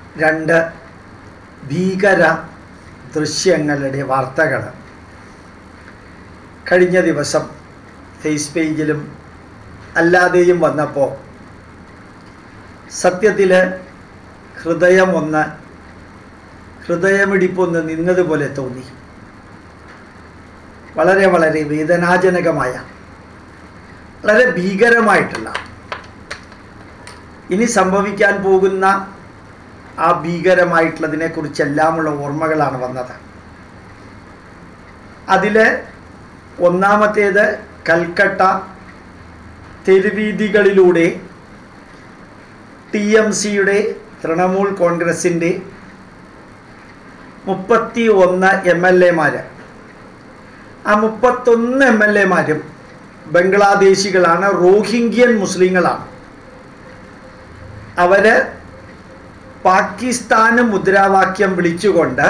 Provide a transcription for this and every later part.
രണ്ട് ഭീകര ദൃശ്യങ്ങളുടെ വാർത്തകൾ കഴിഞ്ഞ ദിവസം ഫേസ് പേജിലും അല്ലാതെയും വന്നപ്പോൾ സത്യത്തിൽ ഹൃദയമൊന്ന് ഹൃദയമിടിപ്പൊന്ന് നിന്നതുപോലെ തോന്നി വളരെ വളരെ വേദനാജനകമായ വളരെ ഭീകരമായിട്ടുള്ള ഇനി സംഭവിക്കാൻ പോകുന്ന ആ ഭീകരമായിട്ടുള്ളതിനെ കുറിച്ചെല്ലാമുള്ള ഓർമ്മകളാണ് വന്നത് അതിൽ ഒന്നാമത്തേത് കൽക്കട്ട തെരുവീതികളിലൂടെ ടി എം സിയുടെ തൃണമൂൽ കോൺഗ്രസിൻ്റെ മുപ്പത്തി ഒന്ന് എം എൽ എമാർ ആ മുപ്പത്തൊന്ന് എം എൽ എമാരും ബംഗ്ലാദേശികളാണ് റോഹിംഗ്യൻ മുസ്ലിങ്ങളാണ് അവര് പാകിസ്ഥാന് മുദ്രാവാക്യം വിളിച്ചുകൊണ്ട്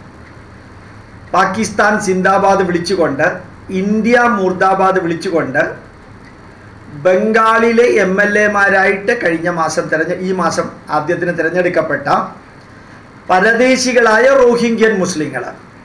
പാകിസ്ഥാൻ സിന്ദാബാദ് വിളിച്ചുകൊണ്ട് ഇന്ത്യ മുർദാബാദ് വിളിച്ചുകൊണ്ട് ബംഗാളിലെ എം എൽ എമാരായിട്ട് കഴിഞ്ഞ മാസം തെരഞ്ഞ ഈ മാസം ആദ്യത്തിന് തിരഞ്ഞെടുക്കപ്പെട്ട പരദേശികളായ റോഹിംഗ്യൻ മുസ്ലിങ്ങൾ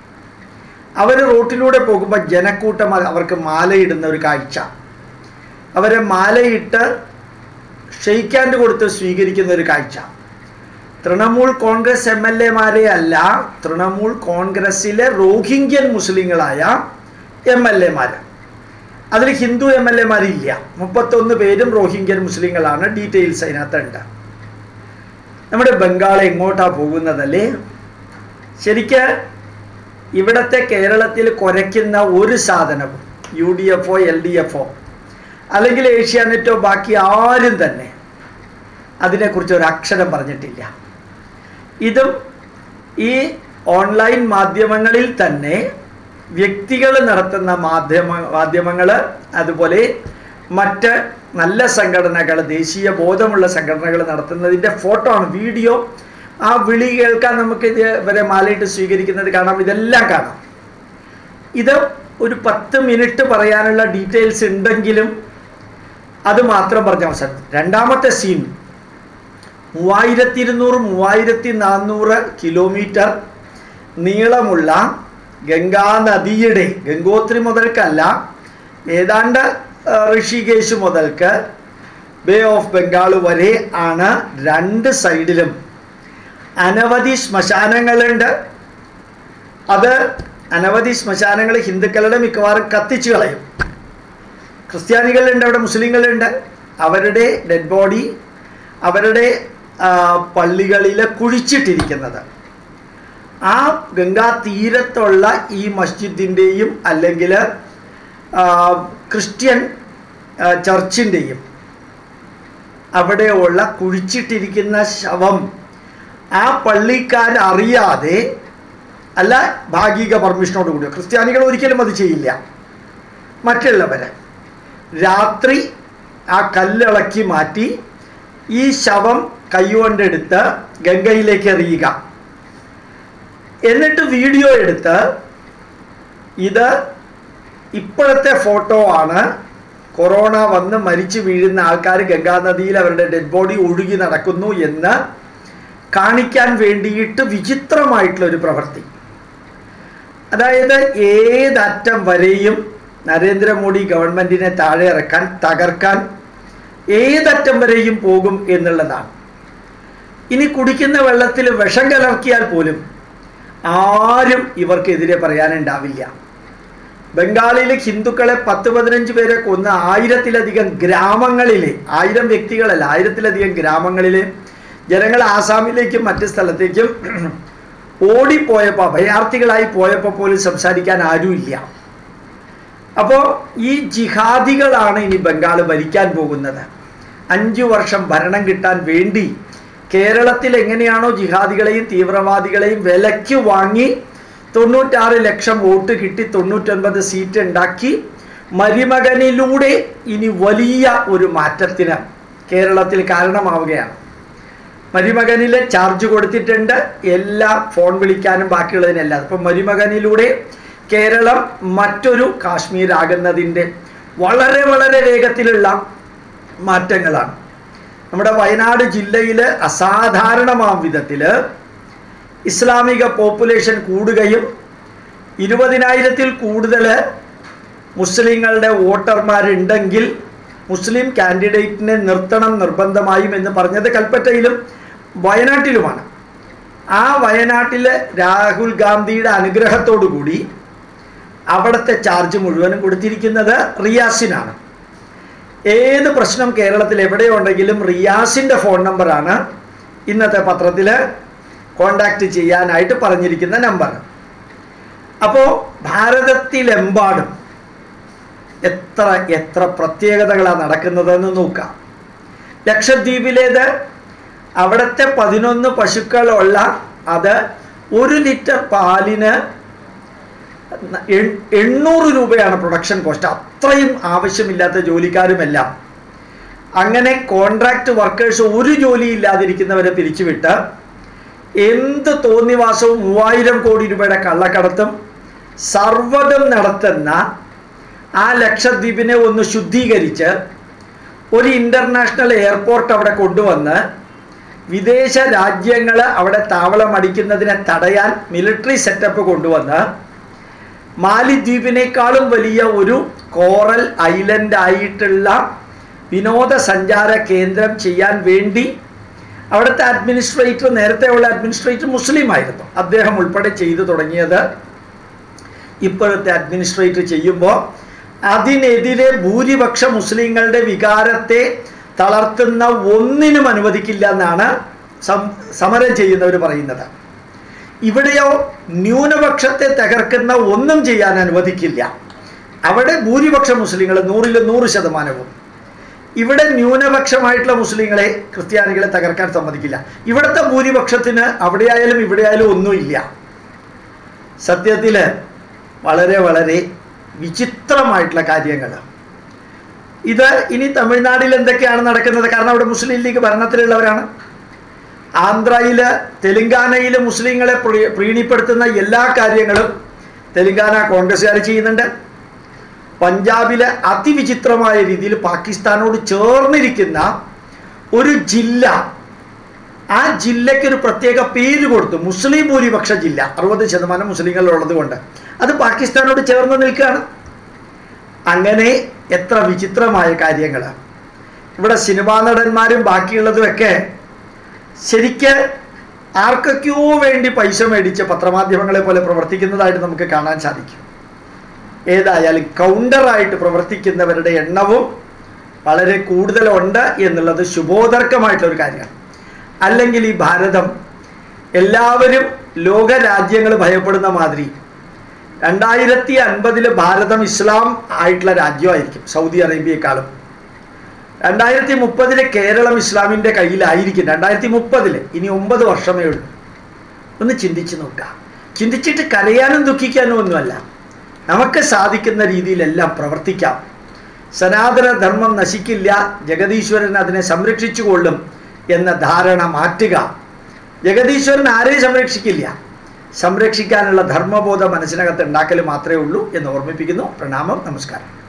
അവർ റോട്ടിലൂടെ പോകുമ്പോൾ ജനക്കൂട്ടം അവർക്ക് മാലയിടുന്ന ഒരു കാഴ്ച അവരെ മാലയിട്ട് ഷെയ്ക്ക് ഹാൻഡ് കൊടുത്ത് സ്വീകരിക്കുന്ന ഒരു കാഴ്ച തൃണമൂൽ കോൺഗ്രസ് എം എൽ എമാരെ അല്ല തൃണമൂൽ കോൺഗ്രസ്സിലെ റോഹിംഗ്യൻ മുസ്ലിങ്ങളായ എം എൽ എമാർ അതിൽ ഹിന്ദു എം എൽ എമാരില്ല മുപ്പത്തൊന്ന് പേരും റോഹിംഗ്യൻ മുസ്ലിങ്ങളാണ് ഡീറ്റെയിൽസ് അതിനകത്തുണ്ട് നമ്മുടെ ബംഗാൾ എങ്ങോട്ടാ പോകുന്നതല്ലേ ശരിക്ക് ഇവിടത്തെ കേരളത്തിൽ കുരയ്ക്കുന്ന ഒരു സാധനവും യു ഡി എഫ് ഒ എൽ ഡി എഫ് ഒ അല്ലെങ്കിൽ ഏഷ്യാനെറ്റോ ബാക്കി ആരും തന്നെ അതിനെക്കുറിച്ച് ഒരു അക്ഷരം പറഞ്ഞിട്ടില്ല ഇതും ഈ ഓൺലൈൻ മാധ്യമങ്ങളിൽ തന്നെ വ്യക്തികൾ നടത്തുന്ന മാധ്യമ മാധ്യമങ്ങൾ അതുപോലെ മറ്റ് നല്ല സംഘടനകൾ ദേശീയ ബോധമുള്ള സംഘടനകൾ നടത്തുന്നതിൻ്റെ ഫോട്ടോ ആണ് വീഡിയോ ആ വിളി കേൾക്കാൻ നമുക്ക് ഇത് ഇവരെ മാലയിട്ട് സ്വീകരിക്കുന്നത് കാണാം ഇതെല്ലാം കാണാം ഇത് ഒരു പത്ത് മിനിറ്റ് പറയാനുള്ള ഡീറ്റെയിൽസ് ഉണ്ടെങ്കിലും അത് മാത്രം പറഞ്ഞ അവസാനം രണ്ടാമത്തെ സീൻ മൂവായിരത്തി ഇരുന്നൂറ് മൂവായിരത്തി നാനൂറ് കിലോമീറ്റർ നീളമുള്ള ഗംഗാ നദിയുടെ ഗംഗോത്രി മുതൽക്കല്ല ഏതാണ്ട് ഋഷികേശ് മുതൽക്ക് ബേ ഓഫ് ബംഗാൾ വരെ ആണ് രണ്ട് സൈഡിലും അനവധി ശ്മശാനങ്ങളുണ്ട് അത് അനവധി ശ്മശാനങ്ങൾ ഹിന്ദുക്കളുടെ മിക്കവാറും കത്തിച്ചു കളയും ക്രിസ്ത്യാനികളുണ്ട് അവിടെ മുസ്ലിങ്ങളുണ്ട് അവരുടെ ഡെഡ് ബോഡി അവരുടെ പള്ളികളിൽ കുഴിച്ചിട്ടിരിക്കുന്നത് ആ ഗംഗാ തീരത്തുള്ള ഈ മസ്ജിദിൻ്റെയും അല്ലെങ്കിൽ ക്രിസ്ത്യൻ ചർച്ചിൻ്റെയും അവിടെയുള്ള കുഴിച്ചിട്ടിരിക്കുന്ന ശവം ആ പള്ളിക്കാരറിയാതെ അല്ല ഭാഗിക പെർമിഷനോട് കൂടി ക്രിസ്ത്യാനികൾ ഒരിക്കലും അത് ചെയ്യില്ല മറ്റുള്ളവർ രാത്രി ആ കല്ലിളക്കി മാറ്റി ഈ ശവം കൈകൊണ്ടെടുത്ത് ഗംഗയിലേക്ക് എറിയുക എന്നിട്ട് വീഡിയോ എടുത്ത് ഇത് ഇപ്പോഴത്തെ ഫോട്ടോ ആണ് കൊറോണ വന്ന് മരിച്ചു വീഴുന്ന ആൾക്കാർ ഗംഗാനദിയിൽ അവരുടെ ഡെഡ് ബോഡി ഒഴുകി നടക്കുന്നു എന്ന് കാണിക്കാൻ വേണ്ടിയിട്ട് വിചിത്രമായിട്ടുള്ള ഒരു പ്രവൃത്തി അതായത് ഏതറ്റം വരെയും നരേന്ദ്രമോദി ഗവൺമെൻറ്റിനെ താഴെ ഇറക്കാൻ തകർക്കാൻ ഏതറ്റം വരെയും പോകും എന്നുള്ളതാണ് ഇനി കുടിക്കുന്ന വെള്ളത്തിൽ വിഷം കലർത്തിയാൽ പോലും ആരും ഇവർക്കെതിരെ പറയാനുണ്ടാവില്ല ബംഗാളിലെ ഹിന്ദുക്കളെ പത്ത് പതിനഞ്ച് പേരെ കൊന്ന് ആയിരത്തിലധികം ഗ്രാമങ്ങളിലെ ആയിരം വ്യക്തികളല്ല ആയിരത്തിലധികം ഗ്രാമങ്ങളിലെ ജനങ്ങൾ ആസാമിലേക്കും മറ്റ് സ്ഥലത്തേക്കും ഓടിപ്പോയപ്പോൾ അഭയാർത്ഥികളായി പോയപ്പോൾ പോലും സംസാരിക്കാൻ ആരുമില്ല അപ്പോൾ ഈ ജിഹാദികളാണ് ഇനി ബംഗാൾ ഭരിക്കാൻ പോകുന്നത് അഞ്ചു വർഷം ഭരണം കിട്ടാൻ വേണ്ടി കേരളത്തിൽ എങ്ങനെയാണോ ജിഹാദികളെയും തീവ്രവാദികളെയും വിലയ്ക്ക് വാങ്ങി തൊണ്ണൂറ്റാറ് ലക്ഷം വോട്ട് കിട്ടി തൊണ്ണൂറ്റൊൻപത് സീറ്റ് ഉണ്ടാക്കി മരുമകനിലൂടെ ഇനി വലിയ ഒരു മാറ്റത്തിന് കേരളത്തിൽ കാരണമാവുകയാണ് മരുമകനിൽ ചാർജ് കൊടുത്തിട്ടുണ്ട് എല്ലാ ഫോൺ വിളിക്കാനും ബാക്കിയുള്ളതിനെല്ലാം അപ്പം മരുമകനിലൂടെ കേരളം മറ്റൊരു കാശ്മീർ ആകുന്നതിൻ്റെ വളരെ വളരെ വേഗത്തിലുള്ള മാറ്റങ്ങളാണ് നമ്മുടെ വയനാട് ജില്ലയിൽ അസാധാരണമാം വിധത്തിൽ ഇസ്ലാമിക പോപ്പുലേഷൻ കൂടുകയും ഇരുപതിനായിരത്തിൽ കൂടുതൽ മുസ്ലിങ്ങളുടെ വോട്ടർമാരുണ്ടെങ്കിൽ മുസ്ലിം കാൻഡിഡേറ്റിനെ നിർത്തണം നിർബന്ധമായും എന്ന് പറഞ്ഞത് കൽപ്പറ്റയിലും വയനാട്ടിലുമാണ് ആ വയനാട്ടിൽ രാഹുൽ ഗാന്ധിയുടെ അനുഗ്രഹത്തോടു കൂടി അവിടുത്തെ ചാർജ് മുഴുവനും കൊടുത്തിരിക്കുന്നത് റിയാസിനാണ് ഏത് പ്രശ്നം കേരളത്തിൽ എവിടെയുണ്ടെങ്കിലും റിയാസിൻ്റെ ഫോൺ നമ്പറാണ് ഇന്നത്തെ പത്രത്തിൽ കോണ്ടാക്ട് ചെയ്യാനായിട്ട് പറഞ്ഞിരിക്കുന്ന നമ്പർ അപ്പോൾ ഭാരതത്തിലെമ്പാടും എത്ര എത്ര പ്രത്യേകതകളാണ് നടക്കുന്നതെന്ന് നോക്കാം ലക്ഷദ്വീപിലേത് അവിടുത്തെ പതിനൊന്ന് പശുക്കളുള്ള അത് ഒരു ലിറ്റർ പാലിന് എൺ- എണ്ണൂറ് രൂപയാണ് പ്രൊഡക്ഷൻ കോസ്റ്റ് അത്രയും ആവശ്യമില്ലാത്ത ജോലിക്കാരുമെല്ലാം അങ്ങനെ കോൺട്രാക്ട് വർക്കേഴ്സ് ഒരു ജോലി ഇല്ലാതിരിക്കുന്നവരെ പിരിച്ചുവിട്ട് എന്ത് തോന്നിവാസവും മൂവായിരം കോടി രൂപയുടെ കള്ളക്കടത്തും സർവ്വതും നടത്തുന്ന ആ ലക്ഷദ്വീപിനെ ഒന്ന് ശുദ്ധീകരിച്ച് ഒരു ഇൻ്റർനാഷണൽ എയർപോർട്ട് അവിടെ കൊണ്ടുവന്ന് വിദേശ രാജ്യങ്ങൾ അവിടെ താവളം അടിക്കുന്നതിനെ തടയാൻ മിലിറ്ററി സെറ്റപ്പ് കൊണ്ടുവന്ന് മാലിദ്വീപിനേക്കാളും വലിയ ഒരു കോറൽ ഐലൻഡ് ആയിട്ടുള്ള വിനോദസഞ്ചാര കേന്ദ്രം ചെയ്യാൻ വേണ്ടി അവിടുത്തെ അഡ്മിനിസ്ട്രേറ്റർ നേരത്തെ ഉള്ള അഡ്മിനിസ്ട്രേറ്റർ മുസ്ലിം ആയിരുന്നു അദ്ദേഹം ഉൾപ്പെടെ ചെയ്തു തുടങ്ങിയത് ഇപ്പോഴത്തെ അഡ്മിനിസ്ട്രേറ്റർ ചെയ്യുമ്പോൾ അതിനെതിരെ ഭൂരിപക്ഷ മുസ്ലിങ്ങളുടെ വികാരത്തെ തളർത്തുന്ന ഒന്നിനും അനുവദിക്കില്ല എന്നാണ് സം സമരം ചെയ്യുന്നവർ പറയുന്നത് ഇവിടെയോ ന്യൂനപക്ഷത്തെ തകർക്കുന്ന ഒന്നും ചെയ്യാൻ അനുവദിക്കില്ല അവിടെ ഭൂരിപക്ഷ മുസ്ലിങ്ങൾ നൂറിൽ നൂറ് ശതമാനവും ഇവിടെ ന്യൂനപക്ഷമായിട്ടുള്ള മുസ്ലിങ്ങളെ ക്രിസ്ത്യാനികളെ തകർക്കാൻ സമ്മതിക്കില്ല ഇവിടുത്തെ ഭൂരിപക്ഷത്തിന് അവിടെയായാലും ഇവിടെയായാലും ഒന്നുമില്ല സത്യത്തിൽ വളരെ വളരെ വിചിത്രമായിട്ടുള്ള കാര്യങ്ങൾ ഇത് ഇനി തമിഴ്നാട്ടിൽ എന്തൊക്കെയാണ് നടക്കുന്നത് കാരണം അവിടെ മുസ്ലിം ലീഗ് ഭരണത്തിലുള്ളവരാണ് ആന്ധ്രയിൽ തെലുങ്കാനയിൽ മുസ്ലിങ്ങളെ പ്രീ- പ്രീണിപ്പെടുത്തുന്ന എല്ലാ കാര്യങ്ങളും തെലുങ്കാന കോൺഗ്രസ്സുകാർ ചെയ്യുന്നുണ്ട് പഞ്ചാബിലെ അതിവിചിത്രമായ രീതിയിൽ പാകിസ്ഥാനോട് ചേർന്നിരിക്കുന്ന ഒരു ജില്ല ആ ജില്ലയ്ക്ക് ഒരു പ്രത്യേക പേര് കൊടുത്തു മുസ്ലിം ഭൂരിപക്ഷ ജില്ല അറുപത് ശതമാനം മുസ്ലിങ്ങളുള്ളത് കൊണ്ട് അത് പാകിസ്ഥാനോട് ചേർന്ന് നിൽക്കുകയാണ് അങ്ങനെ എത്ര വിചിത്രമായ കാര്യങ്ങൾ ഇവിടെ സിനിമാ നടന്മാരും ബാക്കിയുള്ളതുമൊക്കെ ശരിക്ക് ആർക്കൊക്കെയോ വേണ്ടി പൈസ മേടിച്ച് പത്രമാധ്യമങ്ങളെ പോലെ പ്രവർത്തിക്കുന്നതായിട്ട് നമുക്ക് കാണാൻ സാധിക്കും ഏതായാലും കൗണ്ടറായിട്ട് പ്രവർത്തിക്കുന്നവരുടെ എണ്ണവും വളരെ കൂടുതലുണ്ട് എന്നുള്ളത് ശുഭോദർക്കമായിട്ടുള്ളൊരു കാര്യമാണ് അല്ലെങ്കിൽ ഈ ഭാരതം എല്ലാവരും ലോക രാജ്യങ്ങൾ ഭയപ്പെടുന്ന മാതിരി രണ്ടായിരത്തി അൻപതിൽ ഭാരതം ഇസ്ലാം ആയിട്ടുള്ള രാജ്യമായിരിക്കും സൗദി അറേബ്യയെക്കാളും രണ്ടായിരത്തി മുപ്പതില് കേരളം ഇസ്ലാമിൻ്റെ കയ്യിലായിരിക്കും രണ്ടായിരത്തി മുപ്പതില് ഇനി ഒമ്പത് വർഷമേ ഉള്ളൂ ഒന്ന് ചിന്തിച്ച് നോക്കാം ചിന്തിച്ചിട്ട് കരയാനും ദുഃഖിക്കാനും ഒന്നുമല്ല നമുക്ക് സാധിക്കുന്ന രീതിയിലെല്ലാം പ്രവർത്തിക്കാം സനാതന ധർമ്മം നശിക്കില്ല ജഗതീശ്വരൻ അതിനെ സംരക്ഷിച്ചുകൊള്ളും എന്ന ധാരണ മാറ്റുക ജഗതീശ്വരൻ ആരെയും സംരക്ഷിക്കില്ല സംരക്ഷിക്കാനുള്ള ധർമ്മബോധം മനസ്സിനകത്ത് ഉണ്ടാക്കൽ മാത്രമേ ഉള്ളൂ എന്ന് ഓർമ്മിപ്പിക്കുന്നു പ്രണാമം നമസ്കാരം